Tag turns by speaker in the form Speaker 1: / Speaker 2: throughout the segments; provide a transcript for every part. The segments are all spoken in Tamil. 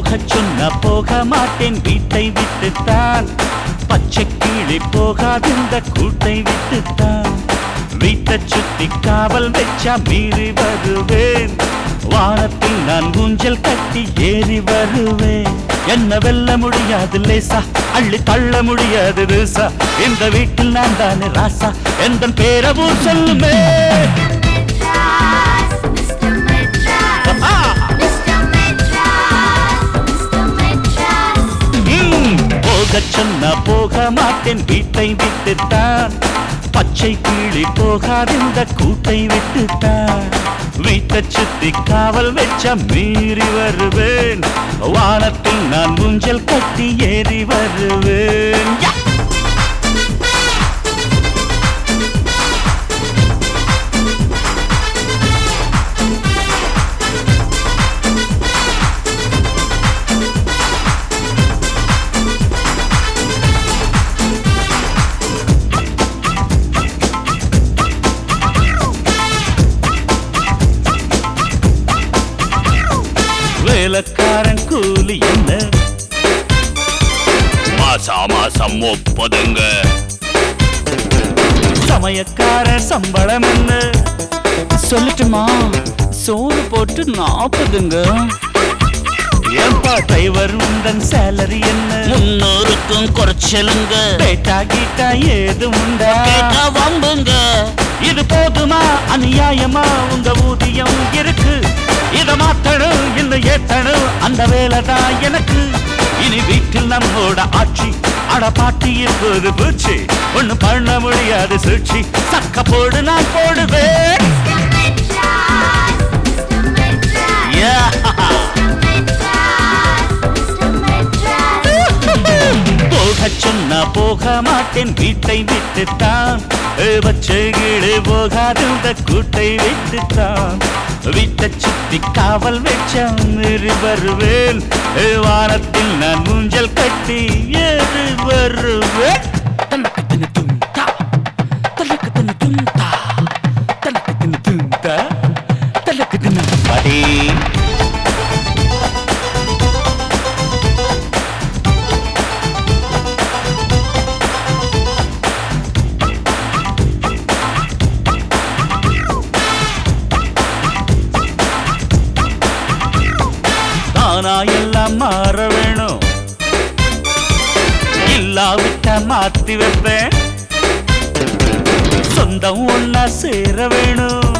Speaker 1: போகச் சொன்ன போக மாட்டேன் வீட்டை விட்டுத்தான் பச்சை கிளி போகாதிருந்த கூட்டை விட்டுத்தான் வீட்டை சுத்தி காவல் வச்சா மீறி வருவேன் வானத்தில் நான் ஊஞ்சல் கட்டி ஏறி வருவேன் என்ன வெல்ல முடியாது லேசா அள்ளி தள்ள முடியாது லேசா இந்த வீட்டில் நான் தானே ராசா எந்த பேரவும் சொல்லுமே
Speaker 2: Mr. Madras,
Speaker 1: ஆ!
Speaker 2: Mr. Madras, Mr. Madras.
Speaker 1: ம், போகச் சொன்ன போக மாட்டேன் வீட்டை விட்டுத்தான் பச்சை கிளி போகாதிருந்த கூட்டை விட்டுத்தான் வீட்டை சுத்தி காவல் வச்ச மீறி வருவேன் வானத்தில் நான் ஊஞ்சல் கட்டி ஏறி வருவேன் யா! வேலைக்காரன் கூலி என்ன
Speaker 3: மாசா மாசம் முப்பதுங்க
Speaker 1: சமயக்காரன் சம்பளம் என்ன
Speaker 4: சொல்லட்டுமா சோறு போட்டு நாற்பதுங்க
Speaker 1: ஏன்பா டிரைவர் உந்தன் சேலரி என்ன
Speaker 4: முன்னூறுக்கும் குறைச்சலுங்க
Speaker 1: பேட்டா கீட்டா ஏது உண்டா
Speaker 4: கேட்டா வம்புங்க
Speaker 1: இது போதுமா அநியாயமா உங்க ஊதியம் இருக்கு இத மாத்தணும் இல்ல ஏத்தணும் அந்த வேலை தான் எனக்கு இனி வீட்டில் நம்மோட ஆட்சி அட பாட்டி இப்போது பூச்சி ஒண்ணு பண்ண முடியாது சூழ்ச்சி சக்க போடு நான் போடுவேன்
Speaker 2: Mr. Madras, Mr. Madras, Mr. Madras.
Speaker 1: போகச் சொன்னா போக மாட்டேன் வீட்டை விட்டுத்தான் வச்சகிழே போகாது இந்த கூட்டை விட்டுத்தான் வீட்டை சுத்தி காவல் வச்ச மீறி வருவேன் வானத்தில் நான் ஊஞ்சல் கட்டி ஏறி வருவேன் தனக்கு தின தும்தா, தனக்கு தின தும்தா, தனக்கு தின தும்தா, தனக்கு தின படி தானா எல்லாம் மாற வேணும் இல்லாவிட்டா மாத்தி வைப்பேன் சொந்தம் ஒன்னா சேர வேணும்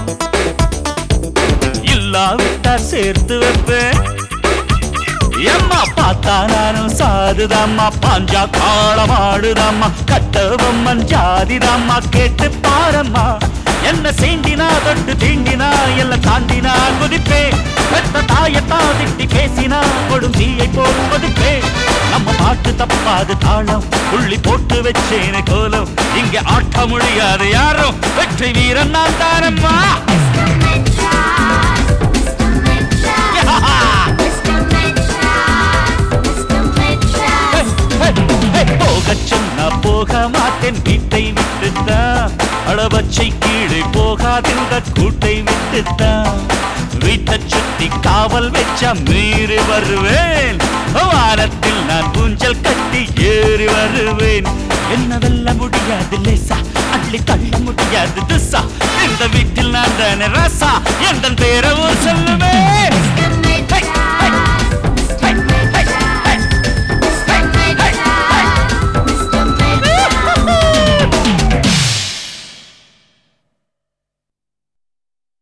Speaker 1: இல்லாவிட்டா சேர்த்து வைப்பேன் எம்மா பார்த்தா நானும் சாதுதாம்மா பாஞ்சா காளமாடுதாம்மா கட்டவம்மன் ஜாதிதாம்மா கேட்டு பாரம்மா என்ன சீண்டினா தொட்டு தீண்டினா எல்லாம் தாண்டினா குதிப்பே பெத்த தாயத்தா திட்டி பேசினா கொடும் தீயை போல் கொதிப்பே நம்ம பாட்டு தப்பாது தாளம் புள்ளி போட்டு வச்சேனே கோலம் இங்க ஆட்ட முடியாது யாரும் வெற்றி வீரன் நான் தானம்மா
Speaker 2: Mr. Madras, Mr. Madras.
Speaker 1: போகச் சொன்னா போக மாட்டேன் வீட்டை விட்டுத்தான் அளவச்சை கீழே போகாதிருந்த கூட்டை விட்டுத்தான் வீட்டை சுத்தி காவல் வச்ச மீறி வருவேன் வாரத்தில் நான் ஊஞ்சல் கட்டி ஏறி வருவேன் என்ன வெல்ல முடியாது லேசா அள்ளி தள்ள முடியாது திசா இந்த வீட்டில் நான் தானே ரசா எந்த பேரவும் சொல்லுவேன்
Speaker 2: Mr.